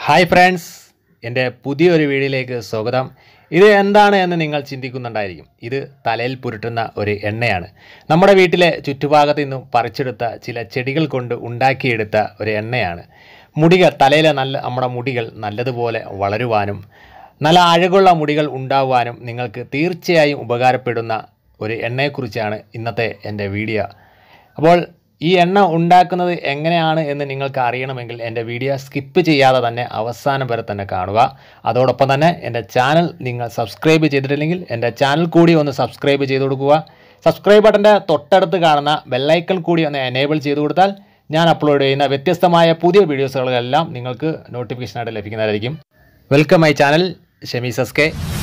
hi friends എൻ്റെ പുതിയൊരു വീഡിയോയിലേക്ക് സ്വാഗതം ഇത് എന്താണ് എന്ന് നിങ്ങൾ ചിന്തിക്കുന്നുണ്ടായിരിക്കും ഇത് തലയിൽ പുരട്ടുന്ന ഒരു എണ്ണയാണ് നമ്മുടെ വീട്ടിലെ ചുറ്റുഭാഗത്ത് നിന്നും പറിച്ചെടുത്ത ചില ചെടികൾ കൊണ്ട് ഉണ്ടാക്കിയെടുത്ത ഒരു എണ്ണയാണ് മുടികൾ തലയിലെ നല്ല നമ്മുടെ മുടികൾ നല്ലതുപോലെ വളരുവാനും നല്ല അഴകുള്ള മുടികൾ ഉണ്ടാവാനും നിങ്ങൾക്ക് തീർച്ചയായും ഉപകാരപ്പെടുന്ന ഒരു എണ്ണയെക്കുറിച്ചാണ് ഇന്നത്തെ എൻ്റെ വീഡിയോ അപ്പോൾ ഈ എണ്ണ ഉണ്ടാക്കുന്നത് എങ്ങനെയാണ് എന്ന് നിങ്ങൾക്ക് അറിയണമെങ്കിൽ എൻ്റെ വീഡിയോ സ്കിപ്പ് ചെയ്യാതെ തന്നെ അവസാനം വരെ തന്നെ കാണുക അതോടൊപ്പം തന്നെ എൻ്റെ ചാനൽ നിങ്ങൾ സബ്സ്ക്രൈബ് ചെയ്തിട്ടില്ലെങ്കിൽ എൻ്റെ ചാനൽ കൂടി ഒന്ന് സബ്സ്ക്രൈബ് ചെയ്ത് കൊടുക്കുക സബ്സ്ക്രൈബ് ബട്ടൻ്റെ തൊട്ടടുത്ത് കാണുന്ന ബെല്ലൈക്കൺ കൂടി ഒന്ന് എനേബിൾ ചെയ്ത് കൊടുത്താൽ ഞാൻ അപ്ലോഡ് ചെയ്യുന്ന വ്യത്യസ്തമായ പുതിയ വീഡിയോസുകളെല്ലാം നിങ്ങൾക്ക് നോട്ടിഫിക്കേഷനായിട്ട് ലഭിക്കുന്നതായിരിക്കും വെൽക്കം മൈ ചാനൽ ഷമീസ് എസ് കെ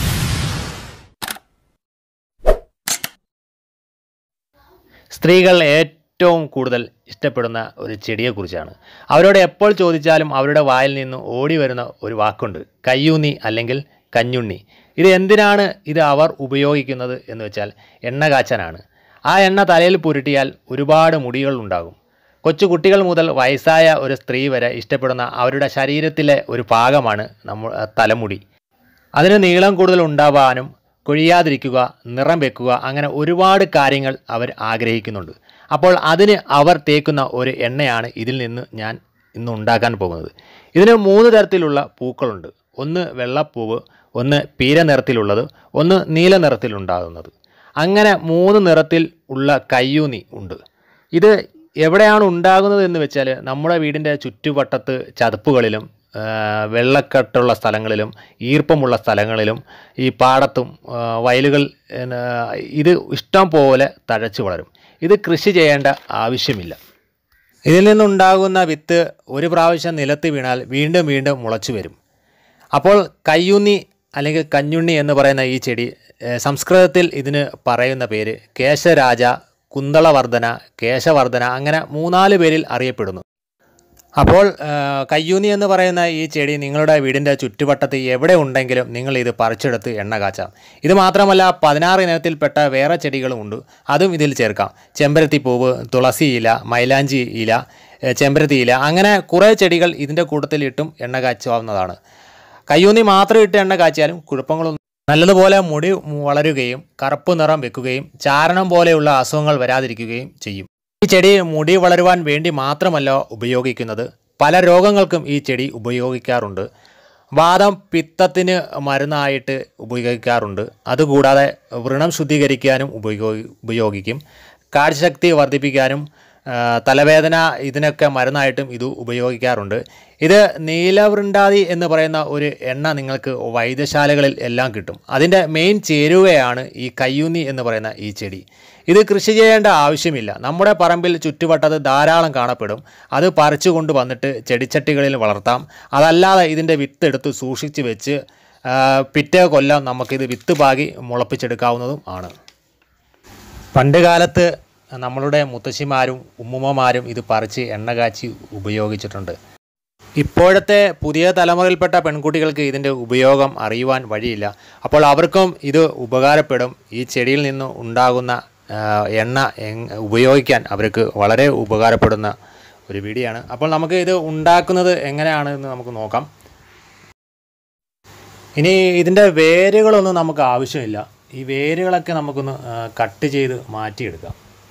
സ്ത്രീകൾ ഏറ്റവും കൂടുതൽ ഇഷ്ടപ്പെടുന്ന ഒരു ചെടിയെക്കുറിച്ചാണ് അവരോട് എപ്പോൾ ചോദിച്ചാലും അവരുടെ വായിൽ നിന്ന് ഓടി വരുന്ന ഒരു വാക്കുണ്ട് കയ്യൂന്നി അല്ലെങ്കിൽ കഞ്ഞുണ്ണി ഇത് എന്തിനാണ് ഇത് അവർ ഉപയോഗിക്കുന്നത് എന്ന് വെച്ചാൽ എണ്ണ കാച്ചാനാണ് ആ എണ്ണ തലയിൽ പുരട്ടിയാൽ ഒരുപാട് മുടികൾ ഉണ്ടാകും കൊച്ചു കുട്ടികൾ മുതൽ വയസ്സായ ഒരു സ്ത്രീ വരെ ഇഷ്ടപ്പെടുന്ന അവരുടെ ശരീരത്തിലെ ഒരു ഭാഗമാണ് നമ്മ തലമുടി അതിന് നീളം കൂടുതൽ ഉണ്ടാവാനും കൊഴിയാതിരിക്കുക നിറം വെക്കുക അങ്ങനെ ഒരുപാട് കാര്യങ്ങൾ അവർ ആഗ്രഹിക്കുന്നുണ്ട് അപ്പോൾ അതിന് അവർ തേക്കുന്ന ഒരു എണ്ണയാണ് ഇതിൽ നിന്ന് ഞാൻ ഇന്ന് ഉണ്ടാക്കാൻ പോകുന്നത് ഇതിന് മൂന്ന് തരത്തിലുള്ള പൂക്കളുണ്ട് ഒന്ന് വെള്ളപ്പൂവ് ഒന്ന് പീര നിറത്തിലുള്ളത് ഒന്ന് നീല നിറത്തിലുണ്ടാകുന്നത് അങ്ങനെ മൂന്ന് നിറത്തിൽ ഉള്ള കയ്യൂന്നി ഉണ്ട് ഇത് എവിടെയാണ് ഉണ്ടാകുന്നത് എന്ന് വെച്ചാൽ നമ്മുടെ വീടിൻ്റെ ചുറ്റുവട്ടത്ത് ചതുപ്പുകളിലും ആ, വെള്ളക്കെട്ടുള്ള സ്ഥലങ്ങളിലും ഈർപ്പമുള്ള സ്ഥലങ്ങളിലും ഈ പാടത്തും ആ, വയലുകൾ ആ, ഇത് ഇഷ്ടം പോലെ തഴച്ചു വളരും ഇത് കൃഷി ചെയ്യേണ്ട ആവശ്യമില്ല ഇതിൽ നിന്നുണ്ടാകുന്ന വിത്ത് ഒരു പ്രാവശ്യം നിലത്ത് വീണാൽ വീണ്ടും വീണ്ടും മുളച്ചു വരും അപ്പോൾ കയ്യൂന്നി അല്ലെങ്കിൽ കഞ്ഞുണ്ണി എന്ന് പറയുന്ന ഈ ചെടി ഏഹ്, സംസ്കൃതത്തിൽ ഇതിന് പറയുന്ന പേര് കേശരാജ കുന്തളവർദ്ധന കേശവർദ്ധന അങ്ങനെ മൂന്നാല് പേരിൽ അറിയപ്പെടുന്നു അപ്പോൾ ഏഹ്, കയ്യൂന്നി എന്ന് പറയുന്ന ഈ ചെടി നിങ്ങളുടെ വീടിൻ്റെ ചുറ്റുവട്ടത്ത് എവിടെ ഉണ്ടെങ്കിലും നിങ്ങൾ ഇത് പറിച്ചെടുത്ത് എണ്ണ കാച്ചാം ഇത് മാത്രമല്ല പതിനാറ് ഇനത്തിൽപ്പെട്ട വേറെ ചെടികളും ഉണ്ട് അതും ഇതിൽ ചേർക്കാം ചെമ്പരത്തി പൂവ് തുളസി ഇല മൈലാഞ്ചി ഇല ഏഹ്, ചെമ്പരത്തി ഇല അങ്ങനെ കുറേ ചെടികൾ ഇതിൻ്റെ കൂട്ടത്തിൽ ഇട്ടും എണ്ണ കാച്ചാവുന്നതാണ് കയ്യൂന്നി മാത്രം ഇട്ട് എണ്ണ കാച്ചിയാലും കുഴപ്പങ്ങളൊന്നും നല്ലതുപോലെ മുടി വളരുകയും കറുപ്പ് നിറം വെക്കുകയും ചാരണം പോലെയുള്ള അസുഖങ്ങൾ വരാതിരിക്കുകയും ചെയ്യും ഈ ചെടി മുടി വളരുവാൻ വേണ്ടി മാത്രമല്ല ഉപയോഗിക്കുന്നത് പല രോഗങ്ങൾക്കും ഈ ചെടി ഉപയോഗിക്കാറുണ്ട് വാദം പിത്തത്തിന് മരുന്നായിട്ട് ഉപയോഗിക്കാറുണ്ട് അതുകൂടാതെ വ്രണം ശുദ്ധീകരിക്കാനും ഉപയോഗി ഉപയോഗിക്കും കാഴ്ചശക്തി വർദ്ധിപ്പിക്കാനും ആ, തലവേദന ഇതിനൊക്കെ മരുന്നായിട്ടും ഇത് ഉപയോഗിക്കാറുണ്ട് ഇത് നീലവൃണ്ടാതി എന്ന് പറയുന്ന ഒരു എണ്ണ നിങ്ങൾക്ക് വൈദ്യശാലകളിൽ എല്ലാം കിട്ടും അതിൻ്റെ മെയിൻ ചേരുവയാണ് ഈ കയ്യൂന്നി എന്ന് പറയുന്ന ഈ ചെടി ഇത് കൃഷി ചെയ്യേണ്ട ആവശ്യമില്ല നമ്മുടെ പറമ്പിൽ ചുറ്റുവട്ടത്ത് ധാരാളം കാണപ്പെടും അത് പറിച്ചു കൊണ്ട് വന്നിട്ട് ചെടിച്ചട്ടികളിൽ വളർത്താം അതല്ലാതെ ഇതിൻ്റെ വിത്ത് എടുത്ത് സൂക്ഷിച്ച് വെച്ച് ആ, പിറ്റേ കൊല്ലം നമുക്കിത് വിത്ത് പാകി മുളപ്പിച്ചെടുക്കാവുന്നതും ആണ് പണ്ട് കാലത്ത് നമ്മളുടെ മുത്തശ്ശിമാരും ഉമ്മുമ്മമാരും ഇത് പറിച്ച് എണ്ണ കാച്ചി ഉപയോഗിച്ചിട്ടുണ്ട് ഇപ്പോഴത്തെ പുതിയ തലമുറയിൽപ്പെട്ട പെൺകുട്ടികൾക്ക് ഇതിൻ്റെ ഉപയോഗം അറിയുവാൻ വഴിയില്ല അപ്പോൾ അവർക്കും ഇത് ഉപകാരപ്പെടും ഈ ചെടിയിൽ നിന്ന് ഉണ്ടാകുന്ന ആ, എണ്ണ എങ് ഉപയോഗിക്കാൻ അവർക്ക് വളരെ ഉപകാരപ്പെടുന്ന ഒരു വീഡിയോയാണ് അപ്പോൾ നമുക്ക് ഇത് ഉണ്ടാക്കുന്നത് എങ്ങനെയാണ് എന്ന് നമുക്ക് നോക്കാം ഇനി ഇതിൻ്റെ വേരുകളൊന്നും നമുക്ക് ആവശ്യമില്ല ഈ വേരുകളൊക്കെ നമുക്കൊന്ന് ആ, കട്ട് ചെയ്ത് മാറ്റിയെടുക്കാം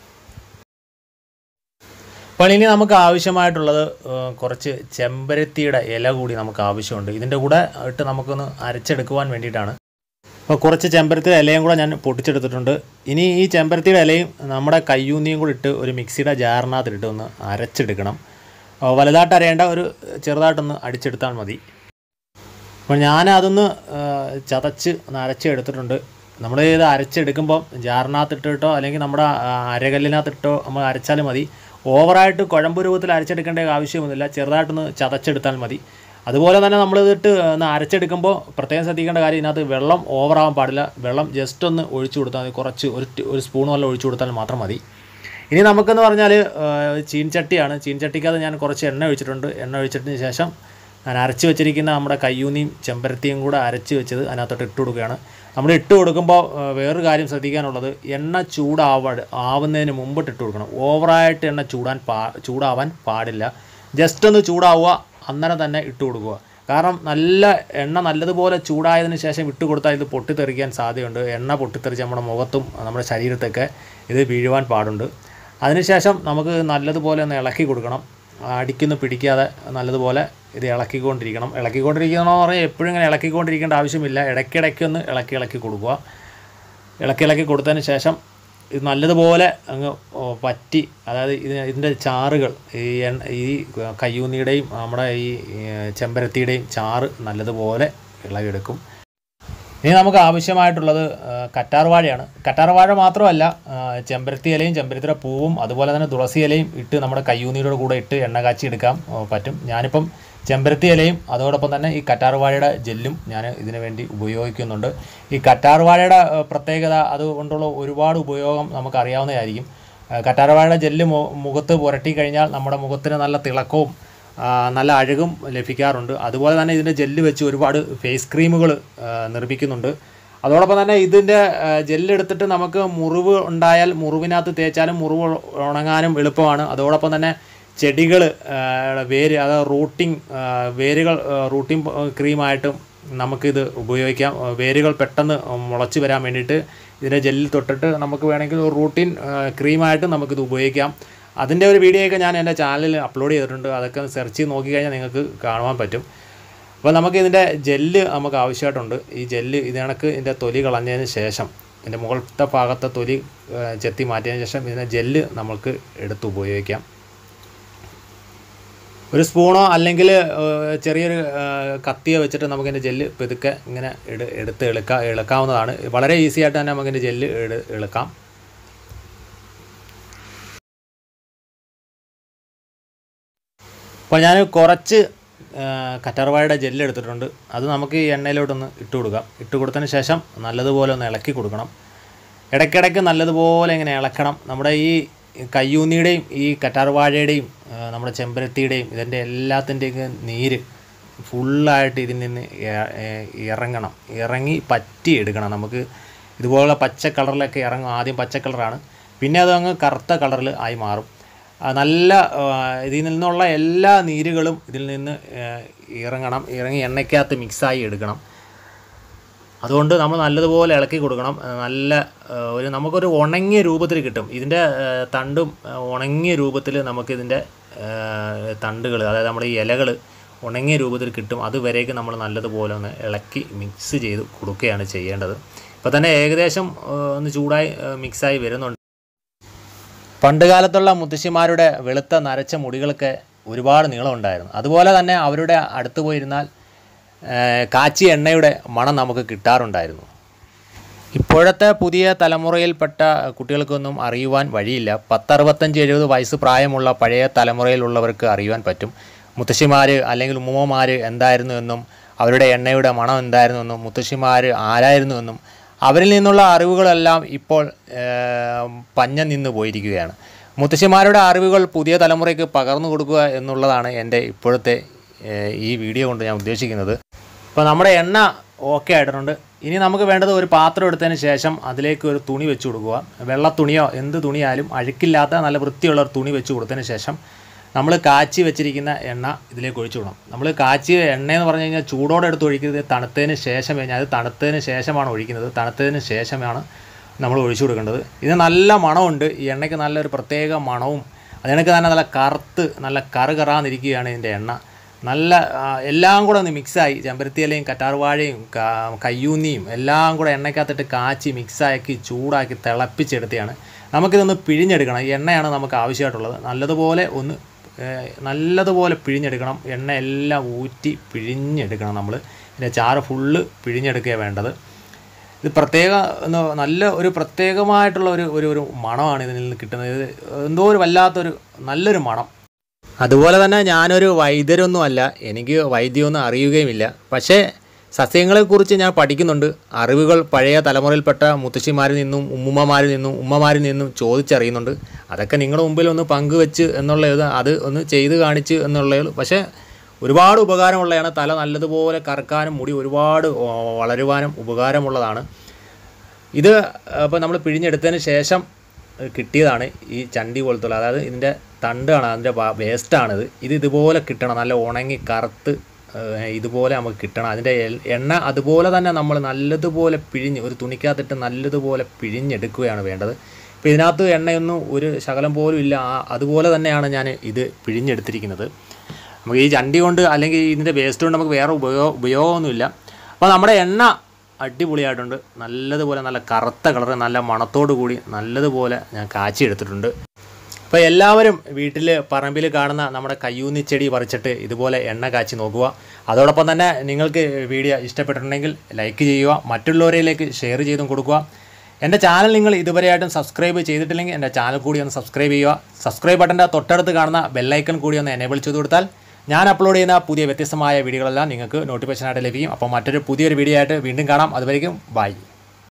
അപ്പോൾ ഇനി നമുക്ക് ആവശ്യമായിട്ടുള്ളത് ആ, കുറച്ച് ചെമ്പരത്തിയുടെ ഇല കൂടി നമുക്ക് ആവശ്യമുണ്ട് ഇതിൻ്റെ കൂടെ ഇട്ട് നമുക്കൊന്ന് അരച്ചെടുക്കുവാൻ വേണ്ടിയിട്ടാണ് അപ്പോൾ കുറച്ച് ചെമ്പരത്തിയുടെ ഇലയും കൂടെ ഞാൻ പൊട്ടിച്ചെടുത്തിട്ടുണ്ട് ഇനി ഈ ചെമ്പരത്തിയുടെ ഇലയും നമ്മുടെ കയ്യൂന്നിയും കൂടി ഇട്ട് ഒരു മിക്സിയുടെ ജാറിനകത്തിട്ട് ഒന്ന് അരച്ചെടുക്കണം ആ, വലുതായിട്ട് അരയേണ്ട ഒരു ചെറുതായിട്ടൊന്ന് അടിച്ചെടുത്താൽ മതി അപ്പോൾ ഞാൻ അതൊന്ന് ആ, ചതച്ച് ഒന്ന് അരച്ചെടുത്തിട്ടുണ്ട് നമ്മൾ ഇത് അരച്ചെടുക്കുമ്പോൾ ജാറിനകത്തിട്ടിട്ടോ അല്ലെങ്കിൽ നമ്മുടെ ആ, അരകല്ലിനകത്തിട്ടോ നമ്മൾ അരച്ചാലും മതി ഓവറായിട്ട് കുഴമ്പ് രൂപത്തിൽ അരച്ചെടുക്കേണ്ട ആവശ്യമൊന്നുമില്ല ചെറുതായിട്ടൊന്ന് ചതച്ചെടുത്താൽ മതി അതുപോലെ തന്നെ നമ്മളിതിട്ട് ഒന്ന് അരച്ചെടുക്കുമ്പോൾ പ്രത്യേകം ശ്രദ്ധിക്കേണ്ട കാര്യം ഇതിനകത്ത് വെള്ളം ഓവറാവാൻ പാടില്ല വെള്ളം ജസ്റ്റ് ഒന്ന് ഒഴിച്ചു കൊടുത്താൽ മതി കുറച്ച് ഒരു ടി- ഒരു സ്പൂൺ വെള്ളം ഒഴിച്ചു കൊടുത്താൽ മാത്രം മതി ഇനി നമുക്കെന്ന് പറഞ്ഞാൽ ചീൻചട്ടിയാണ് ചീൻചട്ടിക്കകത്ത് ഞാൻ കുറച്ച് എണ്ണ ഒഴിച്ചിട്ടുണ്ട് എണ്ണ ഒഴിച്ചിട്ടതിന് ശേഷം ഞാൻ അരച്ച് വെച്ചിരിക്കുന്ന നമ്മുടെ കയ്യൂന്നിയും ചെമ്പരത്തിയും കൂടെ അരച്ച് വെച്ചത് അതിനകത്തോട്ട് ഇട്ട് കൊടുക്കുകയാണ് നമ്മൾ ഇട്ട് കൊടുക്കുമ്പോൾ ആ, വേറൊരു കാര്യം ശ്രദ്ധിക്കാനുള്ളത് എണ്ണ ചൂടാവ ആവുന്നതിന് മുമ്പിട്ട് ഇട്ട് കൊടുക്കണം ഓവറായിട്ട് എണ്ണ ചൂടാൻ പാ ചൂടാവാൻ പാടില്ല ജസ്റ്റ് ഒന്ന് ചൂടാവുക അന്നേരം തന്നെ ഇട്ട് കൊടുക്കുക കാരണം നല്ല എണ്ണ നല്ലതുപോലെ ചൂടായതിന് ശേഷം ഇട്ട് കൊടുത്താൽ ഇത് പൊട്ടിത്തെറിക്കാൻ സാധ്യതയുണ്ട് എണ്ണ പൊട്ടിത്തെറിച്ച് നമ്മുടെ മുഖത്തും നമ്മുടെ ശരീരത്തൊക്കെ ഇത് വീഴുവാൻ പാടുണ്ട് അതിനുശേഷം നമുക്ക് നല്ലതുപോലെ ഒന്ന് ഇളക്കി കൊടുക്കണം അടിക്കൊന്ന് പിടിക്കാതെ നല്ലതുപോലെ ഇത് ഇളക്കിക്കൊണ്ടിരിക്കണം ഇളക്കിക്കൊണ്ടിരിക്കണമെന്ന് പറഞ്ഞാൽ എപ്പോഴും ഇങ്ങനെ ഇളക്കിക്കൊണ്ടിരിക്കേണ്ട ആവശ്യമില്ല ഇടയ്ക്കിടയ്ക്ക് ഒന്ന് ഇളക്കി ഇളക്കി കൊടുക്കുക ഇളക്കി ഇളക്കി കൊടുത്തതിന് ശേഷം ഇത് നല്ലതുപോലെ അങ്ങ് ഓ, പറ്റി അതായത് ഇതിന് ഇതിൻ്റെ ചാറുകൾ ഈ എണ്ണ ഈ കയ്യൂന്നിയുടെയും നമ്മുടെ ഈ ഏ, ചെമ്പരത്തിയുടെയും ചാറ് നല്ലതുപോലെ ഇളകിയെടുക്കും ഇനി നമുക്ക് ആവശ്യമായിട്ടുള്ളത് ആ, കറ്റാർ വാഴയാണ് കറ്റാർ വാഴ മാത്രമല്ല ആ, ചെമ്പരത്തി ഇലയും ചെമ്പരത്തിയുടെ പൂവും അതുപോലെ തന്നെ തുളസി ഇലയും ഇട്ട് നമ്മുടെ കയ്യൂന്നിയുടെ കൂടെ ഇട്ട് എണ്ണ കാച്ചി എടുക്കാൻ ആ, പറ്റും ഞാനിപ്പം ചെമ്പരത്തി ഇലയും അതോടൊപ്പം തന്നെ ഈ കറ്റാർ വാഴയുടെ ജെല്ലും ഞാൻ ഇതിനു വേണ്ടി ഉപയോഗിക്കുന്നുണ്ട് ഈ കറ്റാർ വാഴയുടെ ആ, പ്രത്യേകത അതുകൊണ്ടുള്ള ഒരുപാട് ഉപയോഗം നമുക്കറിയാവുന്നതായിരിക്കും ആ, കറ്റാർ വാഴയുടെ ജെല്ല് മു- മുഖത്ത് പുരട്ടി കഴിഞ്ഞാൽ നമ്മുടെ മുഖത്തിന് നല്ല തിളക്കവും ആ, നല്ല അഴകും ലഭിക്കാറുണ്ട് അതുപോലെ തന്നെ ഇതിൻ്റെ ജെല്ല് വെച്ച് ഒരുപാട് ഫേസ് ക്രീമുകൾ നിർമ്മിക്കുന്നുണ്ട് അതോടൊപ്പം തന്നെ ഇതിൻ്റെ ജെല്ല് എടുത്തിട്ട് നമുക്ക് മുറിവ് ഉണ്ടായാൽ മുറിവിനകത്ത് തേച്ചാലും മുറിവ് ഉണങ്ങാനും എളുപ്പമാണ് അതോടൊപ്പം തന്നെ ചെടികൾ വേര് അതായത് റൂട്ടിങ് വേരുകൾ റൂട്ടിങ് ക്രീമായിട്ടും നമുക്കിത് ഉപയോഗിക്കാം ആ, വേരുകൾ പെട്ടെന്ന് മുളച്ച് വരാൻ വേണ്ടിയിട്ട് ഇതിൻ്റെ ജെല്ലിൽ തൊട്ടിട്ട് നമുക്ക് വേണമെങ്കിൽ ഒരു റൂട്ടിൻ ക്രീമായിട്ട് നമുക്കിത് ഉപയോഗിക്കാം അതിൻ്റെ ഒരു വീഡിയോ ഒക്കെ ഞാൻ എൻ്റെ ചാനലിൽ അപ്ലോഡ് ചെയ്തിട്ടുണ്ട് അതൊക്കെ സെർച്ച് ചെയ്ത് നോക്കിക്കഴിഞ്ഞാൽ നിങ്ങൾക്ക് കാണുവാൻ പറ്റും അപ്പോൾ നമുക്ക് ഇതിൻ്റെ ജെല്ല് നമുക്ക് ആവശ്യമായിട്ടുണ്ട് ഈ ജെല്ല് ഇത് കണക്ക് ഇതിൻ്റെ തൊലി കളഞ്ഞതിന് ശേഷം ഇതിൻ്റെ മുകളിലത്തെ ഭാഗത്തെ തൊലി ആ, ചെത്തി മാറ്റിയതിന് ശേഷം ഇതിൻ്റെ ജെല്ല് നമുക്ക് എടുത്ത് ഉപയോഗിക്കാം ഒരു സ്പൂണോ അല്ലെങ്കിൽ ചെറിയൊരു ആ, കത്തിയോ വെച്ചിട്ട് നമുക്കിതിൻ്റെ ജെല്ല് പെതുക്കെ ഇങ്ങനെ എടു എടുത്ത് ഇളക്കാം ഇളക്കാവുന്നതാണ് വളരെ ഈസി ആയിട്ട് തന്നെ നമുക്കിതിൻ്റെ ജെല്ല് എടു ഇളക്കാം അപ്പോൾ ഞാൻ കുറച്ച് ആ, കറ്റാർവാഴയുടെ ജെല്ല് എടുത്തിട്ടുണ്ട് അത് നമുക്ക് ഈ എണ്ണയിലോട്ടൊന്ന് ഇട്ട് കൊടുക്കാം ഇട്ട് കൊടുത്തതിന് ശേഷം നല്ലതുപോലെ ഒന്ന് ഇളക്കി കൊടുക്കണം ഇടയ്ക്കിടയ്ക്ക് നല്ലതുപോലെ ഇങ്ങനെ ഇളക്കണം നമ്മുടെ ഈ കയ്യൂന്നിയുടെയും ഈ കറ്റാർവാഴയുടെയും ആ, നമ്മുടെ ചെമ്പരത്തിയുടെയും ഇതിൻ്റെ എല്ലാത്തിൻ്റെയൊക്കെ നീര് ഫുള്ളായിട്ട് ഇതിൽ നിന്ന് ഇ- ഇ- ഇറങ്ങണം ഇറങ്ങി പറ്റി എടുക്കണം നമുക്ക് ഇതുപോലുള്ള പച്ച കളറിലൊക്കെ ഇറങ്ങും ആദ്യം പച്ച കളറാണ് പിന്നെ അത് അങ്ങ് കറുത്ത കളറിൽ ആയി മാറും ആ, നല്ല ആ, ഇതിൽ നിന്നുള്ള എല്ലാ നീരുകളും ഇതിൽ നിന്ന് ആ, ഇറങ്ങണം ഇറങ്ങി എണ്ണയ്ക്കകത്ത് മിക്സായി എടുക്കണം അതുകൊണ്ട് നമ്മൾ നല്ലതുപോലെ ഇളക്കി കൊടുക്കണം ആ, നല്ല ആ, ഒരു നമുക്കൊരു ഉണങ്ങിയ രൂപത്തിൽ കിട്ടും ഇതിൻ്റെ ആ, തണ്ടും ആ, ഉണങ്ങിയ രൂപത്തിൽ നമുക്കിതിൻ്റെ തണ്ടുകൾ അതായത് നമ്മുടെ ഈ ഇലകൾ ഉണങ്ങിയ രൂപത്തിൽ കിട്ടും അതുവരേക്ക് നമ്മൾ നല്ലതുപോലെ ഒന്ന് ഇളക്കി മിക്സ് ചെയ്ത് കൊടുക്കുകയാണ് ചെയ്യേണ്ടത് ഇപ്പോൾ തന്നെ ഏകദേശം ആ, ഒന്ന് ചൂടായി ആ, മിക്സായി വരുന്നുണ്ട് പണ്ട് കാലത്തുള്ള മുത്തശ്ശിമാരുടെ വെളുത്ത നരച്ച മുടികളൊക്കെ ഒരുപാട് നീളമുണ്ടായിരുന്നു അതുപോലെ തന്നെ അവരുടെ അടുത്ത് പോയിരുന്നാൽ ഏഹ്, കാച്ചിയ എണ്ണയുടെ മണം നമുക്ക് കിട്ടാറുണ്ടായിരുന്നു ഇപ്പോഴത്തെ പുതിയ തലമുറയിൽപ്പെട്ട കുട്ടികൾക്കൊന്നും അറിയുവാൻ വഴിയില്ല പത്തറുപത്തഞ്ച് എഴുപത് വയസ്സ് പ്രായമുള്ള പഴയ തലമുറയിലുള്ളവർക്ക് അറിയുവാൻ പറ്റും മുത്തശ്ശിമാർ അല്ലെങ്കിൽ ഉമ്മമാർ എന്തായിരുന്നു എന്നും അവരുടെ എണ്ണയുടെ മണം എന്തായിരുന്നു എന്നും മുത്തശ്ശിമാർ ആരായിരുന്നു എന്നും അവരിൽ നിന്നുള്ള അറിവുകളെല്ലാം ഇപ്പോൾ ഏഹ്, പഞ്ഞം നിന്ന് പോയിരിക്കുകയാണ് മുത്തശ്ശിമാരുടെ അറിവുകൾ പുതിയ തലമുറയ്ക്ക് പകർന്നു കൊടുക്കുക എന്നുള്ളതാണ് എൻ്റെ ഇപ്പോഴത്തെ ഏഹ്, ഈ വീഡിയോ കൊണ്ട് ഞാൻ ഉദ്ദേശിക്കുന്നത് അപ്പോൾ നമ്മുടെ എണ്ണ ഓക്കെ ആയിട്ടുണ്ട് ഇനി നമുക്ക് വേണ്ടത് ഒരു പാത്രം എടുത്തതിന് ശേഷം അതിലേക്ക് ഒരു തുണി വെച്ച് കൊടുക്കുക വെള്ള തുണിയോ എന്ത് തുണിയായാലും അഴുക്കില്ലാത്ത നല്ല വൃത്തിയുള്ള ഒരു തുണി വെച്ച് കൊടുത്തതിന് ശേഷം നമ്മൾ കാച്ചി വെച്ചിരിക്കുന്ന എണ്ണ ഇതിലേക്ക് ഒഴിച്ചു വിടണം നമ്മൾ കാച്ചിയ എണ്ണ എന്ന് പറഞ്ഞു കഴിഞ്ഞാൽ ചൂടോടെ എടുത്ത് ഒഴിക്കുന്നത് തണുത്തതിന് ശേഷം കഴിഞ്ഞാൽ അത് തണുത്തതിന് ശേഷമാണ് ഒഴിക്കുന്നത് തണുത്തതിന് ശേഷമാണ് നമ്മൾ ഒഴിച്ചു കൊടുക്കേണ്ടത് ഇത് നല്ല മണമുണ്ട് ഈ എണ്ണയ്ക്ക് നല്ലൊരു പ്രത്യേക മണവും അതിനൊക്കെ തന്നെ നല്ല കറുത്ത് നല്ല കറ് കറാന്നിരിക്കുകയാണ് ഇതിൻ്റെ എണ്ണ നല്ല ആ, എല്ലാം കൂടെ ഒന്ന് മിക്സായി ചെമ്പരത്തിയിലയും കറ്റാർവാഴയും ക- കയ്യൂന്നിയും എല്ലാം കൂടെ എണ്ണയ്ക്കകത്തിട്ട് കാച്ചി മിക്സാക്കി ചൂടാക്കി തിളപ്പിച്ചെടുത്തിയാണ് നമുക്കിതൊന്ന് പിഴിഞ്ഞെടുക്കണം ഈ എണ്ണയാണ് നമുക്ക് ആവശ്യമായിട്ടുള്ളത് നല്ലതുപോലെ ഒന്ന് ഏഹ്, നല്ലതുപോലെ പിഴിഞ്ഞെടുക്കണം എണ്ണ എല്ലാം ഊറ്റി പിഴിഞ്ഞെടുക്കണം നമ്മൾ ഇതിൻ്റെ ചാറ് ഫുള്ള് പിഴിഞ്ഞെടുക്കുകയാണ് വേണ്ടത് ഇത് പ്രത്യേക എന്ന് നല്ല ഒരു പ്രത്യേകമായിട്ടുള്ള ഒരു ഒരു ഒരു മണമാണ് ഇതിൽ നിന്ന് കിട്ടുന്നത് ഇത് എന്തോ ഒരു വല്ലാത്തൊരു നല്ലൊരു മണം അതുപോലെ തന്നെ ഞാനൊരു വൈദ്യരൊന്നുമല്ല എനിക്ക് വൈദ്യമൊന്നും അറിയുകയുമില്ല പക്ഷേ സസ്യങ്ങളെക്കുറിച്ച് ഞാൻ പഠിക്കുന്നുണ്ട് അറിവുകൾ പഴയ തലമുറയിൽപ്പെട്ട മുത്തശ്ശിമാരിൽ നിന്നും ഉമ്മുമ്മമാരിൽ നിന്നും ഉമ്മമാരിൽ നിന്നും ചോദിച്ചറിയുന്നുണ്ട് അതൊക്കെ നിങ്ങളുടെ മുമ്പിൽ ഒന്ന് പങ്കുവെച്ച് എന്നുള്ളത് അത് ഒന്ന് ചെയ്ത് കാണിച്ച് എന്നുള്ളത് പക്ഷേ ഒരുപാട് ഉപകാരമുള്ളതാണ് തല നല്ലതുപോലെ കറക്കാനും മുടി ഒരുപാട് ഓ, വളരുവാനും ഉപകാരമുള്ളതാണ് ഇത് അപ്പോൾ നമ്മൾ പിഴിഞ്ഞെടുത്തതിന് ശേഷം ഏഹ്, കിട്ടിയതാണ് ഈ ചണ്ടി പോലത്തുള്ള അതായത് ഇതിൻ്റെ തണ്ടാണ് അതിൻ്റെ വേസ്റ്റാണിത് ഇത് ഇതുപോലെ കിട്ടണം നല്ല ഉണങ്ങി കറുത്ത് ഏഹ്, ഇതുപോലെ നമുക്ക് കിട്ടണം അതിൻ്റെ എൽ- എണ്ണ അതുപോലെ തന്നെ നമ്മൾ നല്ലതുപോലെ പിഴിഞ്ഞ് ഒരു തുണിക്കകത്തിട്ട് നല്ലതുപോലെ പിഴിഞ്ഞെടുക്കുകയാണ് വേണ്ടത് ഇപ്പോൾ ഇതിനകത്ത് എണ്ണയൊന്നും ഒരു ശകലം പോലും ഇല്ല ആ- അതുപോലെ തന്നെയാണ് ഞാൻ ഇത് പിഴിഞ്ഞെടുത്തിരിക്കുന്നത് നമുക്ക് ഈ ചണ്ടി കൊണ്ട് അല്ലെങ്കിൽ ഇതിൻ്റെ വേസ്റ്റ് കൊണ്ട് നമുക്ക് വേറെ ഉപയോഗ ഉപയോഗമൊന്നുമില്ല അപ്പോൾ നമ്മുടെ എണ്ണ അടിപൊളിയായിട്ടുണ്ട് നല്ലതുപോലെ നല്ല കറുത്ത കളറ് നല്ല മണത്തോടു കൂടി നല്ലതുപോലെ ഞാൻ കാച്ചി എടുത്തിട്ടുണ്ട് അപ്പോൾ എല്ലാവരും വീട്ടിൽ പറമ്പിൽ കാണുന്ന നമ്മുടെ കയ്യൂന്നി ചെടി പറിച്ചിട്ട് ഇതുപോലെ എണ്ണ കാച്ചി നോക്കുക അതോടൊപ്പം തന്നെ നിങ്ങൾക്ക് വീഡിയോ ഇഷ്ടപ്പെട്ടിട്ടുണ്ടെങ്കിൽ ലൈക്ക് ചെയ്യുക മറ്റുള്ളവരിലേക്ക് ഷെയർ ചെയ്തും കൊടുക്കുക എൻ്റെ ചാനൽ നിങ്ങൾ ഇതുവരെയായിട്ടും സബ്സ്ക്രൈബ് ചെയ്തിട്ടില്ലെങ്കിൽ എൻ്റെ ചാനൽ കൂടി ഒന്ന് സബ്സ്ക്രൈബ് ചെയ്യുക സബ്സ്ക്രൈബ് ബട്ടൻ്റെ തൊട്ടടുത്ത് കാണുന്ന ബെല്ലൈക്കൺ കൂടി ഒന്ന് എനേബിൾ ചെയ്ത് കൊടുത്താൽ ഞാൻ അപ്ലോഡ് ചെയ്യുന്ന പുതിയ വ്യത്യസ്തമായ വീഡിയോകളെല്ലാം നിങ്ങൾക്ക് നോട്ടിഫിക്കേഷനായിട്ട് ലഭിക്കും അപ്പോൾ മറ്റൊരു പുതിയൊരു വീഡിയോ ആയിട്ട് വീണ്ടും കാണാം അതുവരേക്കും ബൈ